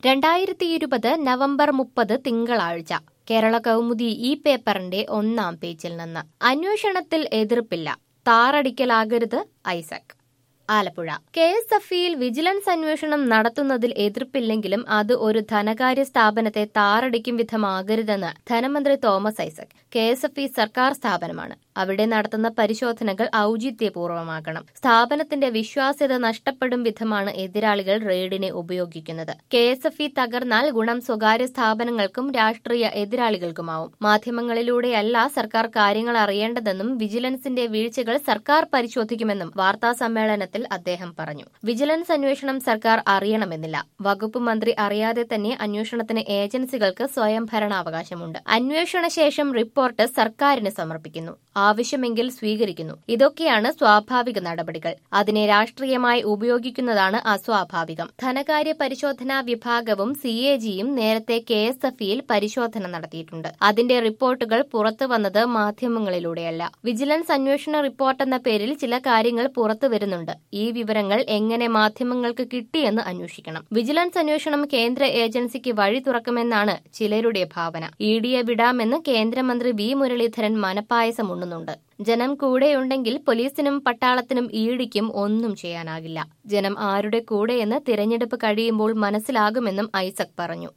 രണ്ടായിരത്തി ഇരുപത് നവംബർ മുപ്പത് തിങ്കളാഴ്ച കേരള കൗമുദി ഈ പേപ്പറിന്റെ ഒന്നാം പേജിൽ നിന്ന് അന്വേഷണത്തിൽ എതിർപ്പില്ല താറടിക്കലാകരുത് Isaac Alappuzha K S F ഇയിൽ വിജിലൻസ് അന്വേഷണം നടത്തുന്നതിൽ എതിർപ്പില്ലെങ്കിലും അത് ഒരു ധനകാര്യ സ്ഥാപനത്തെ താറടിക്കും വിധമാകരുതെന്ന് ധനമന്ത്രി Thomas Isaac K S F E സർക്കാർ സ്ഥാപനമാണ് അവിടെ നടത്തുന്ന പരിശോധനകൾ ഔചിത്യപൂർവ്വമാകണം സ്ഥാപനത്തിന്റെ വിശ്വാസ്യത നഷ്ടപ്പെടും വിധമാണ് എതിരാളികൾ റെയ്ഡിനെ ഉപയോഗിക്കുന്നത് കെ എസ് എഫ് ഇ തകർന്നാൽ ഗുണം സ്വകാര്യ സ്ഥാപനങ്ങൾക്കും രാഷ്ട്രീയ എതിരാളികൾക്കുമാവും മാധ്യമങ്ങളിലൂടെയല്ല സർക്കാർ കാര്യങ്ങൾ അറിയേണ്ടതെന്നും വിജിലൻസിന്റെ വീഴ്ചകൾ സർക്കാർ പരിശോധിക്കുമെന്നും വാർത്താ സമ്മേളനത്തിൽ അദ്ദേഹം പറഞ്ഞു വിജിലൻസ് അന്വേഷണം സർക്കാർ അറിയണമെന്നില്ല വകുപ്പ് മന്ത്രി അറിയാതെ തന്നെ അന്വേഷണത്തിന് ഏജൻസികൾക്ക് സ്വയം ഭരണാവകാശമുണ്ട് അന്വേഷണ ശേഷം റിപ്പോർട്ട് സർക്കാരിന് സമർപ്പിക്കുന്നു ആവശ്യമെങ്കിൽ സ്വീകരിക്കുന്നു ഇതൊക്കെയാണ് സ്വാഭാവിക നടപടികൾ അതിനെ രാഷ്ട്രീയമായി ഉപയോഗിക്കുന്നതാണ് അസ്വാഭാവികം ധനകാര്യ പരിശോധനാ വിഭാഗവും സി എ ജിയും നേരത്തെ കെ എസ് എഫ് ഇയിൽ പരിശോധന നടത്തിയിട്ടുണ്ട് അതിന്റെ റിപ്പോർട്ടുകൾ പുറത്തു വന്നത് മാധ്യമങ്ങളിലൂടെയല്ല വിജിലൻസ് അന്വേഷണ റിപ്പോർട്ട് എന്ന പേരിൽ ചില കാര്യങ്ങൾ പുറത്തു വരുന്നുണ്ട് ഈ വിവരങ്ങൾ എങ്ങനെ മാധ്യമങ്ങൾക്ക് കിട്ടിയെന്ന് അന്വേഷിക്കണം വിജിലൻസ് അന്വേഷണം കേന്ദ്ര ഏജൻസിക്ക് വഴി തുറക്കുമെന്നാണ് ചിലരുടെ ഭാവന ഇ ഡിയെ വിടാമെന്ന് കേന്ദ്രമന്ത്രി വി മുരളീധരൻ മനപ്പായസം ഉണ്ണുന്നുണ്ട് ജനം കൂടെയുണ്ടെങ്കിൽ പോലീസിനും പട്ടാളത്തിനും ഈടിക്കും ഒന്നും ചെയ്യാനാകില്ല ജനം ആരുടെ കൂടെയെന്ന് തിരഞ്ഞെടുപ്പ് കഴിയുമ്പോൾ മനസ്സിലാകുമെന്നും ഐസക് പറഞ്ഞു